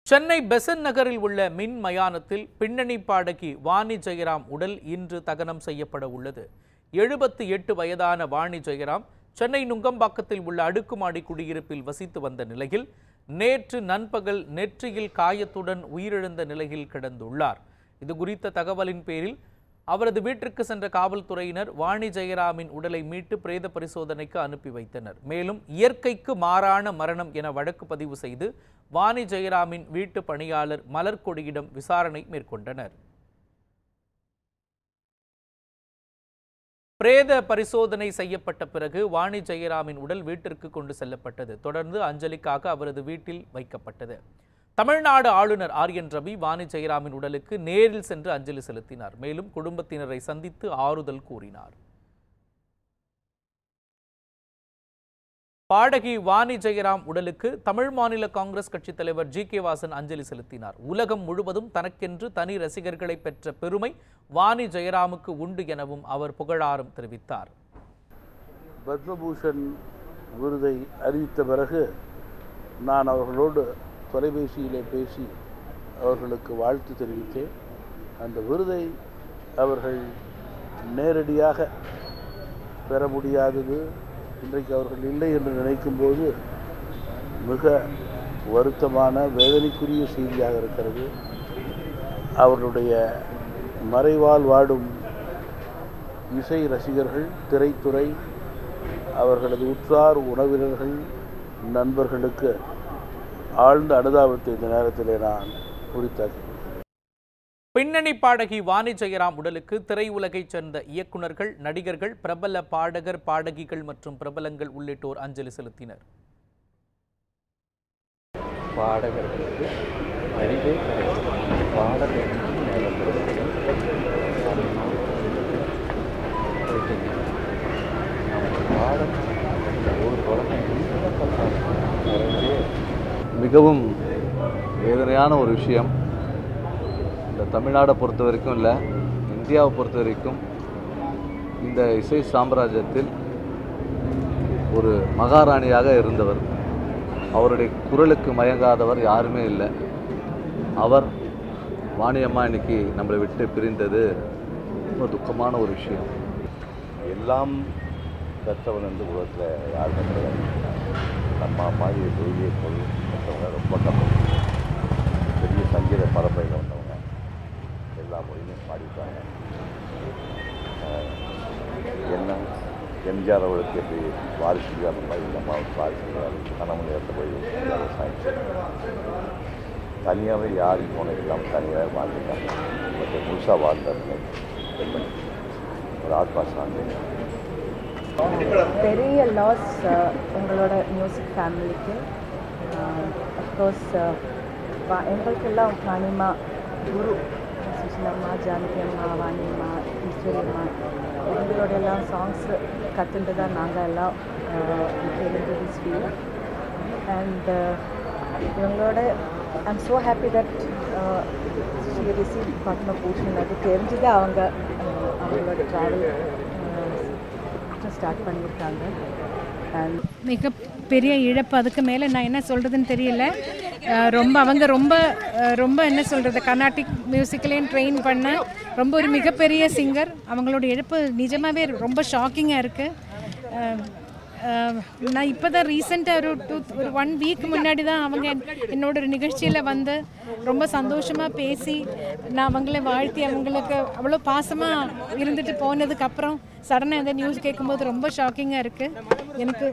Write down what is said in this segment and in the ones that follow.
சென்னை பெசன் நகரில் உள்ள மின் மயானத்தில் பின்னணி பாடகி வாணி ஜெயராம் உடல் இன்று தகனம் செய்யப்பட உள்ளது எழுபத்து எட்டு வயதான வாணி ஜெயராம் சென்னை நுங்கம்பாக்கத்தில் உள்ள அடுக்குமாடி குடியிருப்பில் வசித்து வந்த நிலையில் நேற்று நண்பகல் நெற்றியில் காயத்துடன் உயிரிழந்த நிலையில் கிடந்துள்ளார் இது குறித்த தகவலின் பேரில் அவரது வீட்டிற்கு சென்ற காவல்துறையினர் வாணி ஜெயராமின் உடலை மீட்டு பிரேத பரிசோதனைக்கு அனுப்பி வைத்தனர் மேலும் இயற்கைக்கு மாறான மரணம் என வழக்கு பதிவு செய்து வாணி ஜெயராமின் வீட்டு பணியாளர் மலர்கொடியிடம் விசாரணை மேற்கொண்டனர் பிரேத பரிசோதனை செய்யப்பட்ட பிறகு வாணி ஜெயராமின் உடல் வீட்டிற்கு கொண்டு செல்லப்பட்டது தொடர்ந்து அஞ்சலிக்காக அவரது வீட்டில் வைக்கப்பட்டது தமிழ்நாடு ஆளுநர் ஆர் என் ரவி வாணி ஜெயராமின் உடலுக்கு நேரில் சென்று அஞ்சலி செலுத்தினார் மேலும் குடும்பத்தினரை சந்தித்து ஆறுதல் கூறினார் பாடகி வாணி ஜெயராம் உடலுக்கு தமிழ் மாநில காங்கிரஸ் கட்சித் தலைவர் ஜி கே வாசன் அஞ்சலி செலுத்தினார் உலகம் முழுவதும் தனக்கென்று தனி ரசிகர்களை பெற்ற பெருமை வாணி ஜெயராமுக்கு உண்டு எனவும் அவர் புகழாரம் தெரிவித்தார் பத்மபூஷன் விருதை அறிவித்த பிறகு நான் அவர்களோடு தொலைபேசியிலே பேசி அவர்களுக்கு வாழ்த்து தெரிவித்தேன் அந்த விருதை அவர்கள் நேரடியாக பெற முடியாதது இன்றைக்கு அவர்கள் இல்லை என்று நினைக்கும்போது மிக வருத்தமான வேதனைக்குரிய செய்தியாக இருக்கிறது அவர்களுடைய மறைவால் வாடும் இசை ரசிகர்கள் திரைத்துறை அவர்களது உற்றார் உறவினர்கள் நண்பர்களுக்கு ஆழ்ந்த அனுதாபத்தை இந்த நேரத்திலே நான் குறித்தாக்கிறேன் பின்னணி பாடகி வாணி ஜெயராம் உடலுக்கு திரையுலகைச் சேர்ந்த இயக்குனர்கள் நடிகர்கள் பிரபல பாடகர் பாடகிகள் மற்றும் பிரபலங்கள் உள்ளிட்டோர் அஞ்சலி செலுத்தினர் பாடகர்களுக்கு அறிவே கிடையாது பாடகர்களுக்கு நேரம் கொடுக்கணும் பாடம் ஒரு குழந்தை நிறைஞ்சே மிகவும் வேதனையான ஒரு விஷயம் இந்த தமிழ்நாடை பொறுத்த வரைக்கும் இல்லை இந்தியாவை பொறுத்த வரைக்கும் இந்த இசை சாம்ராஜ்யத்தில் ஒரு மகாராணியாக இருந்தவர் அவருடைய குரலுக்கு மயங்காதவர் யாருமே இல்லை அவர் வாணியம்மா இன்னைக்கு நம்மளை விட்டு பிரிந்தது ரொம்ப துக்கமான ஒரு விஷயம் எல்லாம் கற்றவன் வந்து உலகத்தில் யாருமே கிடையாது நம்ம மாதிரி தொழிலை பொருள் கற்றவங்க ரொம்ப கம்மி பெரிய சங்கீத பரம்பரையில் வந்தவங்க எல்லா மொழியும் பாடிட்டாங்க அஹ், என்ன எம்ஜிஆர் அவர்களுக்கு எப்படி வாரிசு அந்த மாதிரி இந்த மாதிரி வாரிசு கணவன் ஏற்ற போய் சாய்ச்சி தனியாகவே யாரும் போன இல்லாமல் தனியாக வாழ்ந்துட்டாங்க பட் முழுசாக வாழ்ந்தார் பெண்மணி ஒரு ஆத்மா சார்ந்து பெரிய லாஸ் எங்களோட மியூசிக் ஃபேமிலிக்கு அஃப்கோர்ஸ் எங்களுக்கெல்லாம் வாணிமா குரு சுசிலம்மா ஜானகி அம்மா வாணியம்மா ஈஸ்வரி அம்மா இவங்களோட எல்லாம் சாங்ஸ் கற்றுட்டு தான் நாங்கள் எல்லாம் எழுந்து ஃபீல் அண்ட் இவங்களோட I'm so happy that she receive Padma Bhushan அது தெரிஞ்சுது அவங்க uh, அவங்களோட ட்ராவல் ஸ்டார்ட் பண்ணியிருக்காங்க அண்ட் மிக பெரிய இழப்பு அதுக்கு மேலே நான் என்ன சொல்கிறதுன்னு தெரியல அஹ் ரொம்ப அவங்க ரொம்ப அஹ் ரொம்ப என்ன சொல்கிறது கர்நாடிக் மியூசிக்லேயும் ட்ரெயின் பண்ண ரொம்ப ஒரு மிகப்பெரிய சிங்கர் அவங்களோட இழப்பு நிஜமாகவே ரொம்ப ஷாக்கிங்காக இருக்குது நான் இப்போ தான் ரீசெண்டாக ஒரு டூ ஒரு ஒன் வீக் முன்னாடி தான் அவங்க என்- என்னோட ஒரு நிகழ்ச்சியில் வந்து ரொம்ப சந்தோஷமாக பேசி நான் அவங்கள வாழ்த்தி அவங்களுக்கு அவ்வளோ பாசமாக இருந்துட்டு போனதுக்கு அப்புறம் சடனாக இந்த நியூஸ் கேட்கும்போது ரொம்ப ஷாக்கிங்காக இருக்குது எனக்கு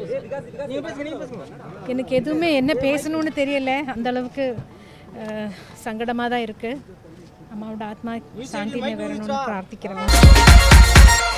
எனக்கு எதுவுமே என்ன பேசணும்னு தெரியல அந்த அளவுக்கு சங்கடமாக தான் இருக்குது அம்மாவோட ஆத்மா சாந்திமே வரணும்னு பிரார்த்திக்கிறேன்